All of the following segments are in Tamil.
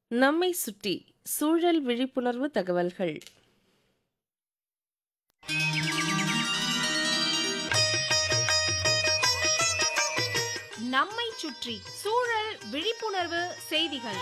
நம்மை சுற்றி சூழல் விழிப்புணர்வு தகவல்கள் நம்மை சுற்றி சூழல் விழிப்புணர்வு செய்திகள்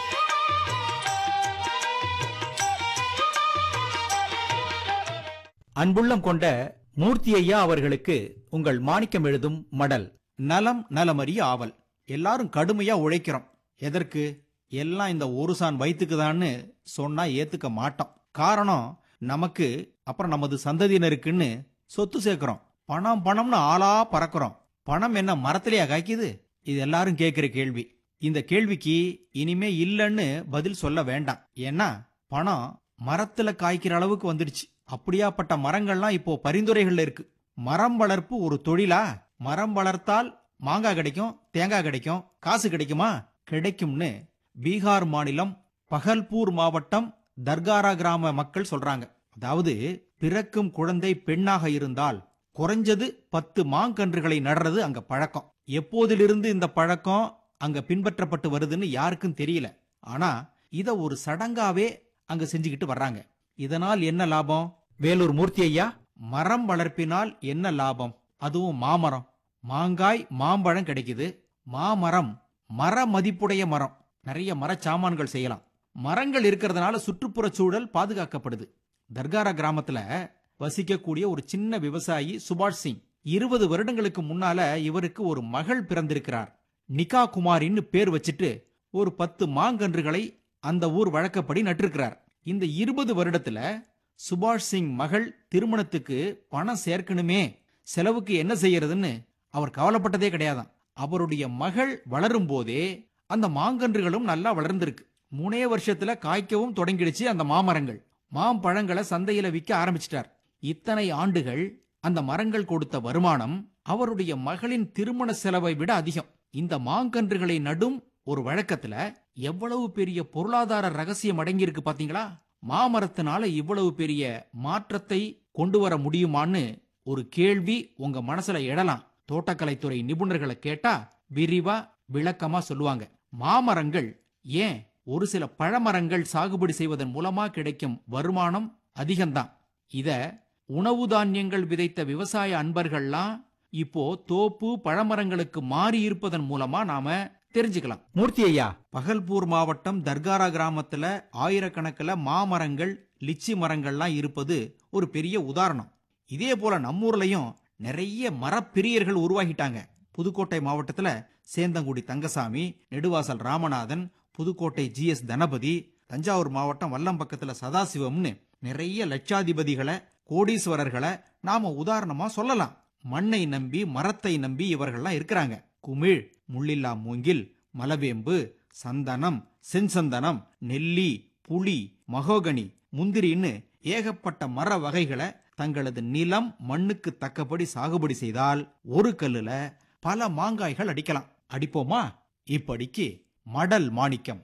அன்புள்ளம் கொண்ட மூர்த்தி ஐயா அவர்களுக்கு உங்கள் மாணிக்கம் எழுதும் மடல் நலம் நலமறிய ஆவல் எல்லாரும் கடுமையா உழைக்கிறோம் எதற்கு எல்லாம் இந்த ஒரு சான் வயிற்றுக்குதான்னு சொன்னா ஏத்துக்க மாட்டோம் காரணம் நமக்கு அப்புறம் நமது சந்ததியினருக்குன்னு சொத்து சேர்க்கிறோம் பணம் பணம்னு ஆளா பறக்கிறோம் பணம் என்ன மரத்திலேயா காய்க்குது இது எல்லாரும் கேட்கிற கேள்வி இந்த கேள்விக்கு இனிமே இல்லைன்னு பதில் சொல்ல வேண்டாம் ஏன்னா பணம் மரத்துல காய்க்கிற அளவுக்கு வந்துடுச்சு அப்படியாப்பட்ட மரங்கள்லாம் இப்போ பரிந்துரைகள்ல இருக்கு மரம் வளர்ப்பு ஒரு தொழிலா மரம் வளர்த்தால் மாங்காய் கிடைக்கும் தேங்காய் கிடைக்கும் காசு கிடைக்குமா கிடைக்கும்னு பீகார் மாநிலம் பகல்பூர் மாவட்டம் தர்காரா கிராம மக்கள் சொல்றாங்க அதாவது பிறக்கும் குழந்தை பெண்ணாக இருந்தால் குறைஞ்சது பத்து மாங்கன்றுகளை நடுறது அங்க பழக்கம் எப்போதிலிருந்து இந்த பழக்கம் அங்க பின்பற்றப்பட்டு வருதுன்னு யாருக்கும் தெரியல ஆனா இத ஒரு சடங்காவே அங்க செஞ்சுக்கிட்டு வர்றாங்க இதனால் என்ன லாபம் வேலூர் மூர்த்தி ஐயா மரம் வளர்ப்பினால் என்ன லாபம் அதுவும் மாமரம் மாங்காய் மாம்பழம் கிடைக்குது மாமரம் மர மதிப்புடைய மரம் நிறைய மரச்சாமான்கள் செய்யலாம் மரங்கள் இருக்கிறதுனால சுற்றுப்புற சூழல் பாதுகாக்கப்படுது தர்காரா கிராமத்துல வசிக்கக்கூடிய ஒரு சின்ன விவசாயி சுபாஷ் சிங் இருபது வருடங்களுக்கு முன்னால இவருக்கு ஒரு மகள் பிறந்திருக்கிறார் நிகா குமாரின்னு பேர் வச்சிட்டு ஒரு பத்து மாங்கன்றுகளை அந்த ஊர் வழக்கப்படி நட்டிருக்கிறார் இந்த இருபது வருடத்துல சுபாஷ் சிங் மகள் திருமணத்துக்கு பணம் சேர்க்கணுமே செலவுக்கு என்ன செய்யறதுன்னு அவர் கவலைப்பட்டதே கிடையாதாம் அவருடைய மகள் வளரும் போதே அந்த மாங்கன்றுகளும் நல்லா வளர்ந்திருக்கு மூணே வருஷத்துல காய்க்கவும் தொடங்கிடுச்சு அந்த மாமரங்கள் மாம்பழங்களை சந்தையில விற்க ஆரம்பிச்சிட்டார் இத்தனை ஆண்டுகள் அந்த மரங்கள் கொடுத்த வருமானம் அவருடைய மகளின் திருமண செலவை விட அதிகம் இந்த மாங்கன்றுகளை நடும் ஒரு வழக்கத்துல எவ்வளவு பெரிய பொருளாதார ரகசியம் அடங்கியிருக்கு பாத்தீங்களா மாமரத்தினால இவ்வளவு பெரிய மாற்றத்தை கொண்டு வர முடியுமான்னு ஒரு கேள்வி உங்க மனசுல எழலாம் தோட்டக்கலைத்துறை நிபுணர்களை கேட்டா விரிவா விளக்கமா சொல்லுவாங்க மாமரங்கள் ஏன் ஒரு சில பழமரங்கள் சாகுபடி செய்வதன் மூலமா கிடைக்கும் வருமானம் அதிகம்தான் இத உணவு தானியங்கள் விதைத்த விவசாய அன்பர்கள்லாம் இப்போ தோப்பு பழமரங்களுக்கு மாறி இருப்பதன் மூலமா நாம தெரிஞ்சுக்கலாம் மூர்த்தி ஐயா பகல்பூர் மாவட்டம் தர்காரா கிராமத்துல ஆயிரக்கணக்கில் மாமரங்கள் லிச்சி மரங்கள்லாம் இருப்பது ஒரு பெரிய உதாரணம் இதே போல நம்மூர்லயும் நிறைய மரப்பிரியர்கள் உருவாகிட்டாங்க புதுக்கோட்டை மாவட்டத்துல சேந்தங்குடி தங்கசாமி நெடுவாசல் ராமநாதன் புதுக்கோட்டை ஜி எஸ் தனபதி தஞ்சாவூர் மாவட்டம் வல்லம்பக்கத்துல சதாசிவம்னு நிறைய லட்சாதிபதிகளை கோடீஸ்வரர்களை நாம உதாரணமா சொல்லலாம் மண்ணை நம்பி மரத்தை நம்பி இவர்கள்லாம் இருக்கிறாங்க குமிழ் முள்ளில்லா மூங்கில் மலவேம்பு சந்தனம் செஞ்சந்தனம் நெல்லி புளி மகோகனி முந்திரின்னு ஏகப்பட்ட மர வகைகளை தங்களது நிலம் மண்ணுக்கு தக்கபடி சாகுபடி செய்தால் ஒரு கல்லுல பல மாங்காய்கள் அடிக்கலாம் அடிப்போமா இப்படிக்கு மடல் மாணிக்கம்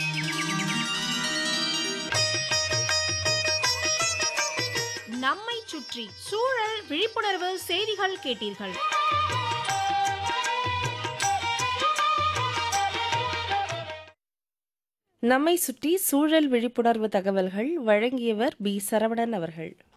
நம்மை சுற்றி சூழல் விழிப்புணர்வு செய்திகள் கேட்டீர்கள் நம்மை சுற்றி சூழல் விழிப்புணர்வு தகவல்கள் வழங்கியவர் பி சரவணன் அவர்கள்